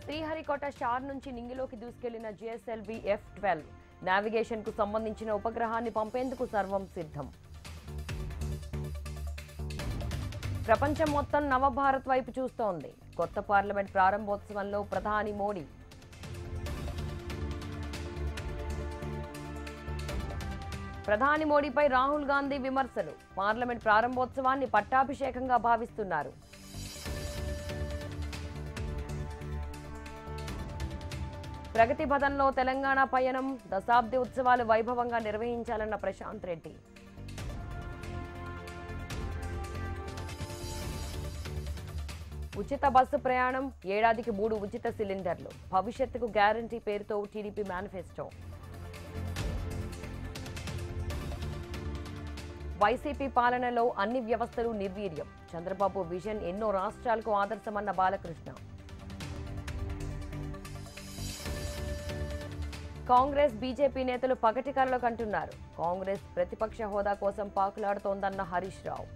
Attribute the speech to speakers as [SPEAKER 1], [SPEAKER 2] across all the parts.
[SPEAKER 1] Sriharikota SHAR నుంచి నింగిలోకి దూసుకెళ్లిన జిఎస్ఎల్వి ఎఫ్ ట్వెల్వ్ నావిగేషన్ కు సంబంధించిన ఉపగ్రహాన్ని పంపేందుకు సర్వం సిద్ధం ప్రపంచం మొత్తం నవభారత్ వైపు చూస్తోంది కొత్త పార్లమెంట్ ప్రారంభోత్సవంలో ప్రధాని మోడీ ప్రధాని మోడీపై రాహుల్ గాంధీ విమర్శలు పార్లమెంట్ ప్రారంభోత్సవాన్ని పట్టాభిషేకంగా భావిస్తున్నారు ప్రగతి పథంలో తెలంగాణ పయనం దశాబ్ది ఉత్సవాలు వైభవంగా నిర్వహించాలన్న ప్రశాంత్ రెడ్డి ఉచిత బస్సు ప్రయాణం ఏడాదికి మూడు ఉచిత సిలిండర్లు భవిష్యత్తుకు గ్యారంటీ పేరుతో టీడీపీ మేనిఫెస్టో వైసీపీ పాలనలో అన్ని వ్యవస్థలు నిర్వీర్యం చంద్రబాబు విజన్ ఎన్నో రాష్ట్రాలకు ఆదర్శమన్న బాలకృష్ణ కాంగ్రెస్ బీజేపీ నేతలు పగటి కలలు కంటున్నారు కాంగ్రెస్ ప్రతిపక్ష హోదా కోసం పాకులాడుతోందన్న హరీష్ రావు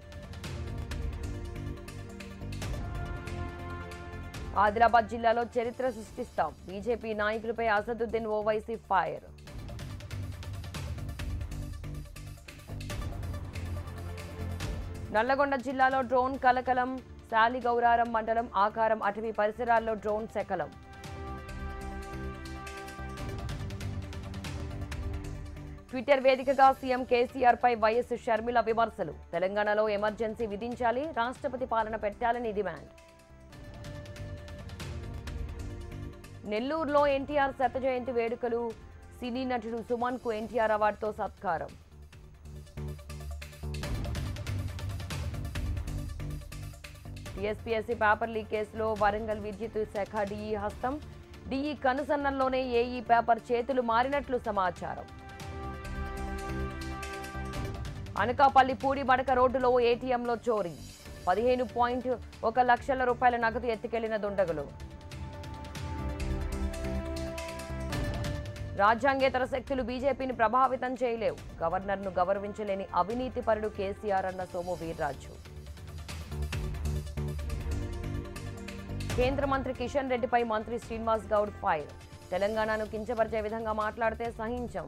[SPEAKER 1] ఆదిలాబాద్ జిల్లాలో చరిత్ర సృష్టిస్తాం బీజేపీ నాయకులపై అసదుద్దీన్ ఓవైసీ ఫైర్ నల్లగొండ జిల్లాలో డ్రోన్ కలకలం శాలిగౌరారం మండలం ఆకారం అటవీ పరిసరాల్లో డ్రోన్ శకలం ట్విట్టర్ వేదికగా సీఎం కేసీఆర్ పై వైఎస్ షర్మిల విమర్శలు తెలంగాణలో ఎమర్జెన్సీ విధించాలి రాష్ట్రపతి పాలన పెట్టాలని డిమాండ్ నెల్లూరులో ఎన్టీఆర్ శత జయంతి వేడుకలు సినీ నటుడు సుమన్ కు ఎన్టీఆర్ అవార్డుతో సత్కారం టీఎస్పీఎస్సీ పేపర్ లీక్ కేసులో వరంగల్ విద్యుత్ శాఖ డీఈ హస్తం డీఈ కనుసన్నల్లోనే ఏఈ పేపర్ చేతులు మారినట్లు సమాచారం అనకాపల్లి పూడి మడక రోడ్డులో ఏటీఎంలో చోరీ పదిహేను పాయింట్ ఒక లక్షల రూపాయల నగదు ఎత్తుకెళ్లిన దుండగులు రాజ్యాంగేతర శక్తులు బీజేపీని ప్రభావితం చేయలేవు గవర్నర్ను గౌరవించలేని అవినీతి పరుడు కేసీఆర్ అన్న సోము వీర్రాజు కేంద్ర మంత్రి కిషన్ రెడ్డిపై మంత్రి శ్రీనివాస్ గౌడ్ ఫైర్ తెలంగాణను కించపరిచే విధంగా మాట్లాడితే సహించం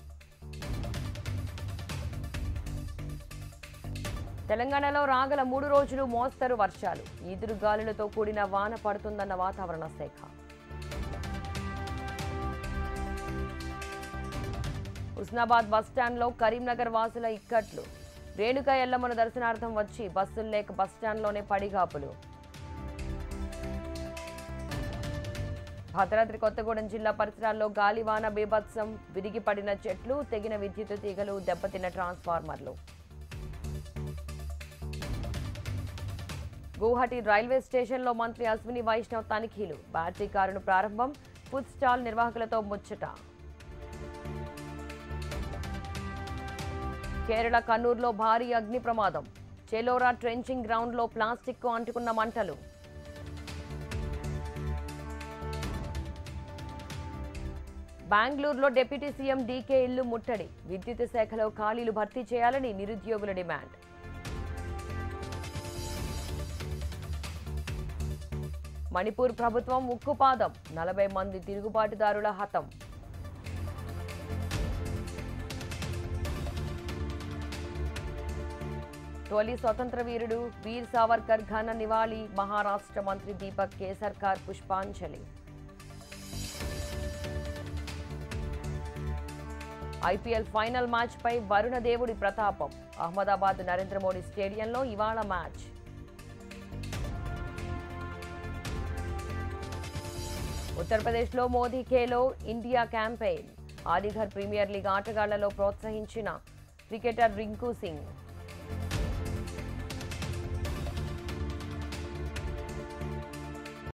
[SPEAKER 1] తెలంగాణలో రాగల మూడు రోజులు మోస్తరు వర్షాలు ఈదురు గాలులతో కూడిన వాన పడుతుందన్న వాతావరణ శాఖ హుస్నాబాద్ బస్టాండ్లో కరీంనగర్ వాసుల ఇక్కట్లు రేణుక ఎల్లమ్మను దర్శనార్థం వచ్చి బస్సులు లేక బస్టాండ్లోనే పడిగాపులు భద్రాద్రి కొత్తగూడెం జిల్లా పరిసరాల్లో గాలివాన బీభత్సం విరిగి పడిన చెట్లు తెగిన విద్యుత్ తీగలు దెబ్బతిన్న ట్రాన్స్ఫార్మర్లు గువాహటి రైల్వే స్టేషన్లో మంత్రి అశ్విని వైష్ణవ్ తనిఖీలు బ్యాటరీ కారును ప్రారంభం ఫుడ్ స్టాల్ నిర్వాహకులతో ముచ్చట కేరళ కన్నూరులో భారీ అగ్ని ప్రమాదం చెలోరా ట్రెంచింగ్ గ్రౌండ్లో ప్లాస్టిక్కు అంటుకున్న మంటలు బెంగళూరులో డిప్యూటీ సీఎం డీకే ఇల్లు ముట్టడి విద్యుత్ శాఖలో ఖాళీలు భర్తీ చేయాలని నిరుద్యోగుల డిమాండ్ మణిపూర్ ప్రభుత్వం ఉక్కుపాదం నలభై మంది తిరుగుబాటుదారుల హతం తొలి స్వతంత్ర వీరుడు వీర్ సావర్కర్ ఘన నివాళి మహారాష్ట్ర మంత్రి దీపక్ కేసర్కార్ పుష్పాంజలి ఐపీఎల్ ఫైనల్ మ్యాచ్ పై వరుణ దేవుడి ప్రతాపం అహ్మదాబాద్ నరేంద్ర మోడీ స్టేడియంలో ఇవాళ మ్యాచ్ ఉత్తరప్రదేశ్లో మోదీ ఖేలో ఇండియా క్యాంపెయిన్ ఆదిఘర్ ప్రీమియర్ లీగ్ ఆటగాళ్లలో ప్రోత్సహించిన క్రికెటర్ రింకు సింగ్